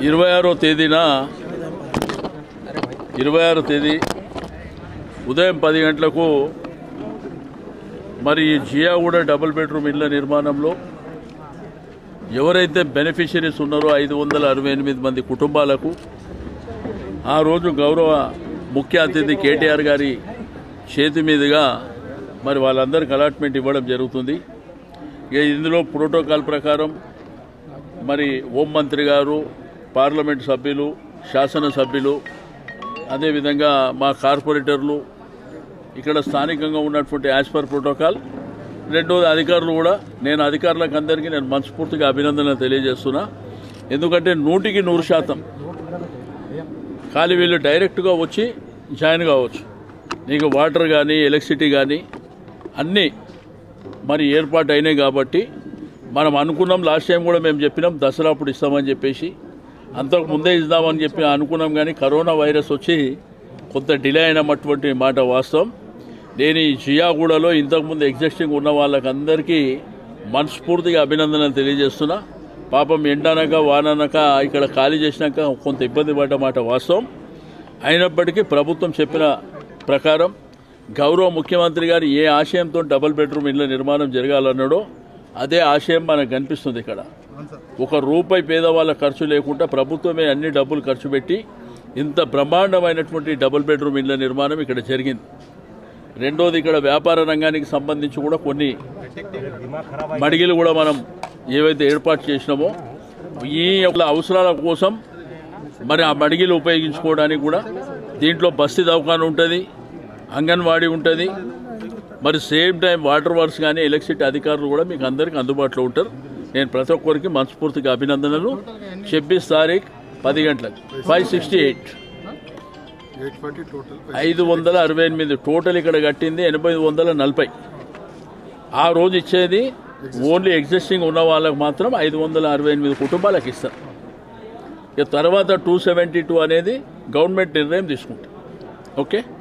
ఇరవై ఆరో తేదీన ఇరవై ఆరో తేదీ ఉదయం పది గంటలకు మరి ఈ జియాగూడ డబుల్ బెడ్రూమ్ ఇళ్ల నిర్మాణంలో ఎవరైతే బెనిఫిషరీస్ ఉన్నారో ఐదు వందల అరవై ఎనిమిది మంది కుటుంబాలకు ఆ రోజు గౌరవ ముఖ్య అతిథి కేటీఆర్ గారి చేతి మీదుగా మరి వాళ్ళందరికీ అలాట్మెంట్ ఇవ్వడం జరుగుతుంది ఇక ఇందులో ప్రోటోకాల్ ప్రకారం మరి హోం మంత్రి గారు పార్లమెంట్ సభ్యులు శాసనసభ్యులు అదేవిధంగా మా కార్పొరేటర్లు ఇక్కడ స్థానికంగా ఉన్నటువంటి యాజ్ పర్ ప్రోటోకాల్ రెండోది అధికారులు కూడా నేను అధికారులకు అందరికీ నేను మనస్ఫూర్తిగా అభినందనలు తెలియజేస్తున్నా ఎందుకంటే నూటికి నూరు శాతం ఖాళీ వీళ్ళు డైరెక్ట్గా వచ్చి జాయిన్ కావచ్చు నీకు వాటర్ కానీ ఎలక్ట్రిసిటీ కానీ అన్నీ మరి ఏర్పాటు అయినాయి కాబట్టి మనం అనుకున్నాం లాస్ట్ టైం కూడా మేము చెప్పినాం దసరా అప్పుడు ఇస్తామని చెప్పేసి అంతకు ముందే ఇద్దామని చెప్పి అనుకున్నాం కానీ కరోనా వైరస్ వచ్చి కొంత డిలే అయినటువంటి మాట వాస్తవం నేను ఈ జియాగూడలో ఇంతకుముందు ఎగ్జిస్టింగ్ ఉన్న వాళ్ళకందరికీ మనస్ఫూర్తిగా అభినందనలు తెలియజేస్తున్నా పాపం ఎండనక వాననక ఇక్కడ ఖాళీ చేసినాక కొంత ఇబ్బంది పడ్డ మాట వాస్తవం అయినప్పటికీ ప్రభుత్వం చెప్పిన ప్రకారం గౌరవ ముఖ్యమంత్రి గారు ఏ ఆశయంతో డబుల్ బెడ్రూమ్ ఇళ్ళ నిర్మాణం జరగాలన్నాడో అదే ఆశయం మనకు కనిపిస్తుంది ఇక్కడ ఒక రూపాయి పేదవాళ్ళ ఖర్చు లేకుండా ప్రభుత్వమే అన్ని డబ్బులు ఖర్చు పెట్టి ఇంత బ్రహ్మాండమైనటువంటి డబుల్ బెడ్రూమ్ ఇళ్ళ నిర్మాణం ఇక్కడ జరిగింది రెండోది ఇక్కడ వ్యాపార రంగానికి సంబంధించి కూడా కొన్ని మడిగిలు కూడా మనం ఏవైతే ఏర్పాటు చేసినామో ఈ యొక్క అవసరాల కోసం మరి ఆ మడిగిలు ఉపయోగించుకోవడానికి కూడా దీంట్లో బస్తీ దవాఖాన ఉంటుంది అంగన్వాడీ ఉంటుంది మరి సేమ్ టైం వాటర్ వర్క్స్ కానీ ఎలక్ట్రిసిటీ అధికారులు కూడా మీకు అందరికీ అందుబాటులో ఉంటారు నేను ప్రతి ఒక్కరికి మనస్ఫూర్తిగా అభినందనలు ఛబ్బీస్ తారీఖు పది గంటలకు five sixty eight eight forty total ఐదు వందల అరవై ఎనిమిది టోటల్ ఇక్కడ కట్టింది ఎనభై వందల నలభై ఆ రోజు ఇచ్చేది ఓన్లీ ఎగ్జిస్టింగ్ ఉన్న వాళ్ళకి మాత్రం ఐదు వందల అరవై ఎనిమిది కుటుంబాలకు ఇస్తారు ఇక తర్వాత టూ సెవెంటీ టూ అనేది గవర్నమెంట్ నిర్ణయం తీసుకుంటుంది ఓకే